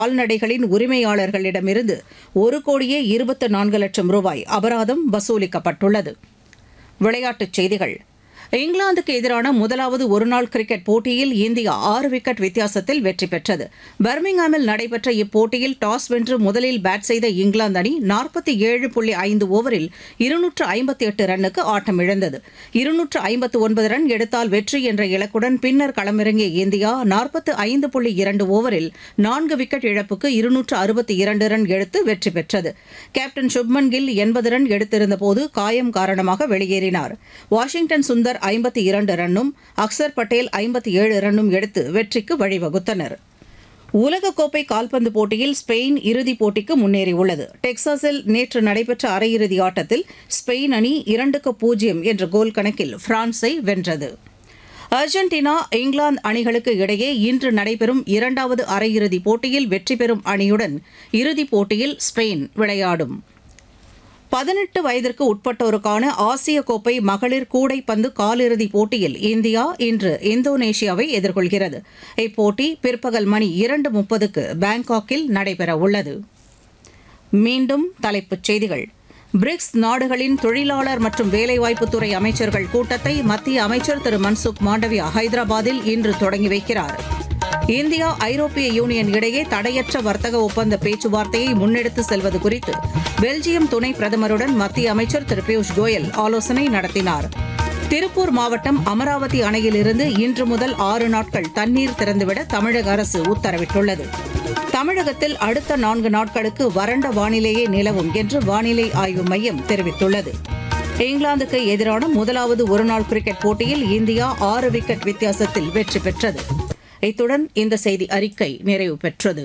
கால்நடைகளின் உரிமையாளர்களிடமிருந்து ஒரு கோடியே இருபத்து நான்கு லட்சம் ரூபாய் அபராதம் வசூலிக்கப்பட்டுள்ளது விளையாட்டுச் செய்திகள் இங்கிலாந்துக்கு எதிரான முதலாவது ஒருநாள் கிரிக்கெட் போட்டியில் இந்தியா ஆறு விக்கெட் வித்தியாசத்தில் வெற்றி பெற்றது பர்மிங்ஹாமில் நடைபெற்ற இப்போட்டியில் டாஸ் வென்று முதலில் பேட் செய்த இங்கிலாந்து அணி நாற்பத்தி ஏழு புள்ளி ஐந்து ஓவரில் இருநூற்று ஐம்பத்தி எட்டு ரன்னுக்கு ஆட்டமிழந்தது இருநூற்று ஐம்பத்து ஒன்பது ரன் எடுத்தால் வெற்றி என்ற இலக்குடன் பின்னர் களமிறங்கிய இந்தியா நாற்பத்து ஐந்து புள்ளி இரண்டு ஓவரில் நான்கு விக்கெட் இழப்புக்கு இருநூற்று அறுபத்தி இரண்டு ரன் எடுத்து வெற்றி பெற்றது கேப்டன் சுப்மன் கில் எண்பது ரன் எடுத்திருந்தபோது காயம் காரணமாக வெளியேறினார் வாஷிங்டன் சுந்தர் ஐம்பத்தி இரண்டு ரன்னும் அக்சர் பட்டேல் ஐம்பத்தி ஏழு ரன்னும் எடுத்து வெற்றிக்கு வழிவகுத்தனர் உலகக்கோப்பை கால்பந்து போட்டியில் ஸ்பெயின் இறுதிப் போட்டிக்கு முன்னேறியுள்ளது டெக்சாஸில் நேற்று நடைபெற்ற அரையிறுதி ஆட்டத்தில் ஸ்பெயின் அணி இரண்டுக்கு பூஜ்ஜியம் என்ற கோல் கணக்கில் பிரான்ஸை வென்றது அர்ஜென்டினா இங்கிலாந்து அணிகளுக்கு இடையே இன்று நடைபெறும் இரண்டாவது அரையிறுதிப் போட்டியில் வெற்றி பெறும் அணியுடன் இறுதிப் போட்டியில் ஸ்பெயின் விளையாடும் பதினெட்டு வயதிற்கு உட்பட்டோருக்கான ஆசிய கோப்பை மகளிர் கூடைப்பந்து காலிறுதிப் போட்டியில் இந்தியா இன்று இந்தோனேஷியாவை எதிர்கொள்கிறது இப்போட்டி பிற்பகல் மணி இரண்டு முப்பதுக்கு பாங்காக்கில் நடைபெறவுள்ளது மீண்டும் தலைப்புச் செய்திகள் பிரிக்ஸ் நாடுகளின் தொழிலாளர் மற்றும் வேலைவாய்ப்புத்துறை அமைச்சர்கள் கூட்டத்தை மத்திய அமைச்சர் திரு மன்சுக் மாண்டவியா ஹைதராபாத்தில் இன்று தொடங்கி வைக்கிறார் இந்தியா ஐரோப்பிய யூனியன் இடையே தடையற்ற வர்த்தக ஒப்பந்த பேச்சுவார்த்தையை முன்னெடுத்து செல்வது குறித்து பெல்ஜியம் துணை பிரதமருடன் மத்திய அமைச்சர் திரு பியூஷ் கோயல் ஆலோசனை நடத்தினார் திருப்பூர் மாவட்டம் அமராவதி அணையிலிருந்து இன்று முதல் ஆறு நாட்கள் தண்ணீர் திறந்துவிட தமிழக அரசு உத்தரவிட்டுள்ளது தமிழகத்தில் அடுத்த நான்கு நாட்களுக்கு வறண்ட வானிலையே நிலவும் என்று வானிலை ஆய்வு மையம் தெரிவித்துள்ளது இங்கிலாந்துக்கு எதிரான முதலாவது ஒருநாள் கிரிக்கெட் போட்டியில் இந்தியா ஆறு விக்கெட் வித்தியாசத்தில் வெற்றி பெற்றது இத்துடன் இந்த செய்தி அறிக்கை நிறைவு பெற்றது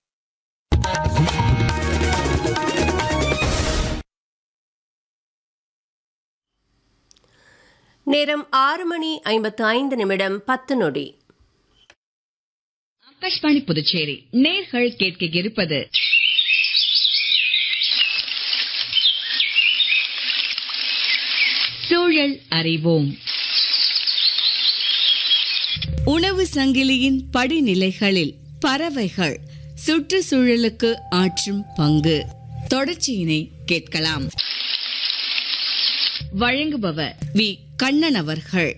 நேரம் ஆறு மணி ஐம்பத்து ஐந்து நிமிடம் பத்து நொடி ஆகாஷ்வாணி புதுச்சேரி நேர்கள் கேட்க இருப்பது சூழல் அறிவோம் உணவு சங்கிலியின் படிநிலைகளில் பறவைகள் சுற்றுச்சூழலுக்கு ஆற்றும் பங்கு தொடர்ச்சியினை கேட்கலாம் வழங்குபவர் வி கண்ணன் அவர்கள்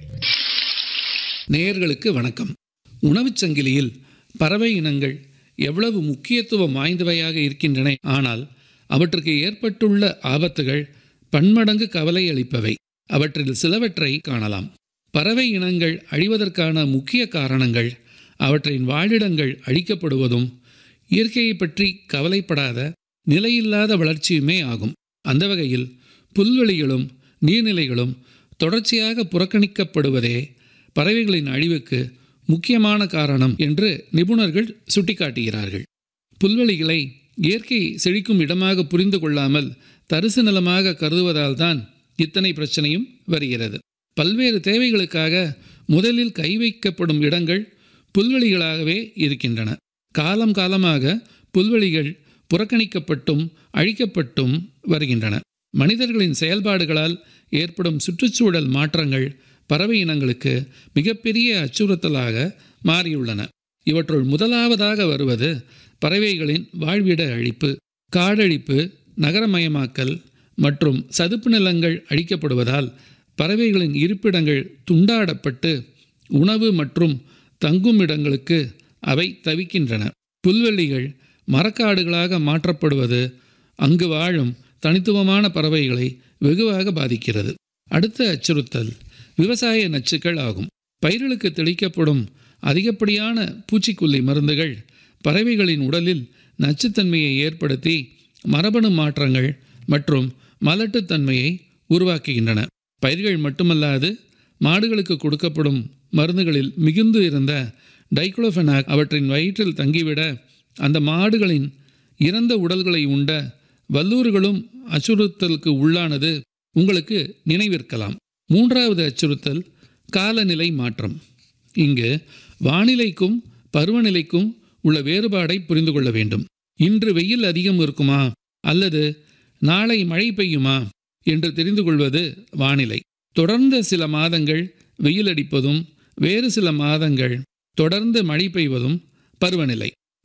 நேயர்களுக்கு வணக்கம் உணவுச் சங்கிலியில் பறவை இனங்கள் எவ்வளவு முக்கியத்துவம் வாய்ந்தவையாக இருக்கின்றன ஆனால் அவற்றுக்கு ஏற்பட்டுள்ள ஆபத்துகள் பன்மடங்கு கவலை அளிப்பவை அவற்றில் சிலவற்றை காணலாம் பறவை இனங்கள் அழிவதற்கான முக்கிய காரணங்கள் அவற்றின் வாழிடங்கள் அழிக்கப்படுவதும் இயற்கையை பற்றி கவலைப்படாத நிலையில்லாத வளர்ச்சியுமே ஆகும் அந்த வகையில் புல்வெளிகளும் நீர்நிலைகளும் தொடர்ச்சியாக புறக்கணிக்கப்படுவதே பறவைகளின் அழிவுக்கு முக்கியமான காரணம் என்று நிபுணர்கள் சுட்டிக்காட்டுகிறார்கள் புல்வெளிகளை இயற்கை செழிக்கும் இடமாக புரிந்து கொள்ளாமல் தரிசு நிலமாக கருதுவதால் தான் இத்தனை பிரச்சனையும் வருகிறது பல்வேறு தேவைகளுக்காக முதலில் கை வைக்கப்படும் இடங்கள் புல்வெளிகளாகவே இருக்கின்றன காலம் காலமாக புல்வெளிகள் புறக்கணிக்கப்பட்டும் அழிக்கப்பட்டும் வருகின்றன மனிதர்களின் செயல்பாடுகளால் ஏற்படும் சுற்றுச்சூழல் மாற்றங்கள் பறவை இனங்களுக்கு மிகப்பெரிய அச்சுறுத்தலாக மாறியுள்ளன இவற்றுள் முதலாவதாக வருவது பறவைகளின் வாழ்விட அழிப்பு காடழிப்பு நகரமயமாக்கல் மற்றும் சதுப்பு நிலங்கள் அழிக்கப்படுவதால் பறவைகளின் இருப்பிடங்கள் துண்டாடப்பட்டு உணவு மற்றும் தங்கும் இடங்களுக்கு அவை தவிக்கின்றன புல்வெளிகள் மரக்காடுகளாக மாற்றப்படுவது அங்கு வாழும் தனித்துவமான பறவைகளை வெகுவாக பாதிக்கிறது அடுத்த அச்சுறுத்தல் விவசாய நச்சுக்கள் ஆகும் பயிர்களுக்கு தெளிக்கப்படும் அதிகப்படியான பூச்சிக்கொல்லி மருந்துகள் பறவைகளின் உடலில் நச்சுத்தன்மையை ஏற்படுத்தி மரபணு மாற்றங்கள் மற்றும் மலட்டுத்தன்மையை உருவாக்குகின்றன பயிர்கள் மட்டுமல்லாது மாடுகளுக்கு கொடுக்கப்படும் மருந்துகளில் மிகுந்து இருந்த டைக்ளோஃபெனாக் அவற்றின் வயிற்றில் தங்கிவிட அந்த மாடுகளின் இறந்த உடல்களை உண்ட வல்லூர்களும் அச்சுறுத்தலுக்கு உள்ளானது உங்களுக்கு நினைவிருக்கலாம் மூன்றாவது அச்சுறுத்தல் காலநிலை மாற்றம் இங்கு வானிலைக்கும் பருவநிலைக்கும் உள்ள வேறுபாடை புரிந்து கொள்ள வேண்டும் இன்று வெயில் அதிகம் இருக்குமா அல்லது நாளை மழை பெய்யுமா என்று தெரிந்து கொள்வது வானிலை தொடர்ந்த சில மாதங்கள் வெயில் அடிப்பதும் வேறு சில மாதங்கள் தொடர்ந்து மழை பெய்வதும் பருவநிலை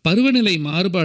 பருவநிலை மாறுபாடு